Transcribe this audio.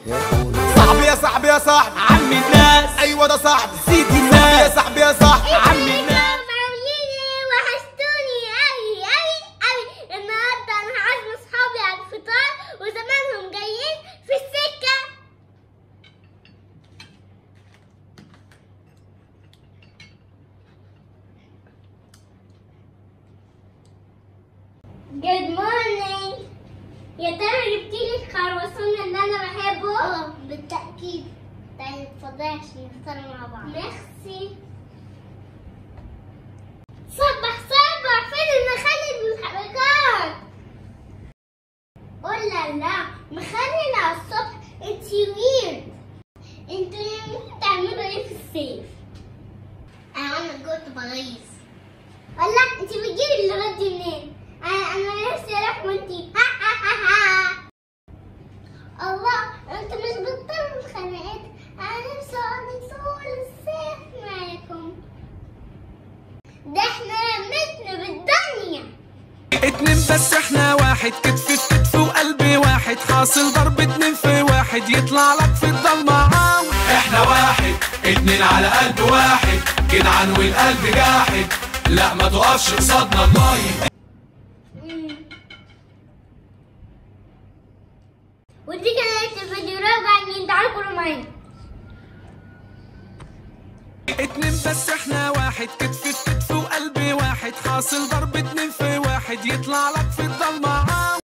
صاحبي يا صاحبي يا صاحبي عم الناس ايوه ده صاحبي سيد يا الناس صاحبي يا صاحبي عم الناس عاملين وحشتوني قوي قوي قوي النهارده انا عازمه اصحابي على الفطار وزمانهم جايين في السكه جود مورنينج يا ترى جبتي لي الكرواسون اللي انا بحبه؟ اه بالتأكيد تعالي اتفضلي عشان نفطر مع بعض ميرسي صبح صبح فين المخلل والحركات قول لا لا مخلل على الصبح انتي ويرد انتوا يومين تعملوا ايه في الصيف؟ انا انا كنت بغيظ ولا انتي بتجيبي اللغات دي منين؟ انا انا نفسي اروح وانتي ها ها ها ها الله انتوا مش بتطلبوا الخناقات انا نفسي اقعد طول الصيف معاكم ده احنا رمتنا بالدنيا اتنين بس احنا واحد كتف في كتف وقلبي واحد حاصل ضرب اتنين في واحد يطلع لك في الضلمة عاو احنا واحد اتنين على قلب واحد جدعان والقلب جاحد لا ما تقفش قصادنا الله يهديك. ودي كانت الفيديو رابع مين تعالوا كلوا معانا اتنين بس احنا واحد كتف في كتف وقلبي واحد حاصل ضرب اتنين في واحد يطلع لك في الضلمة عاو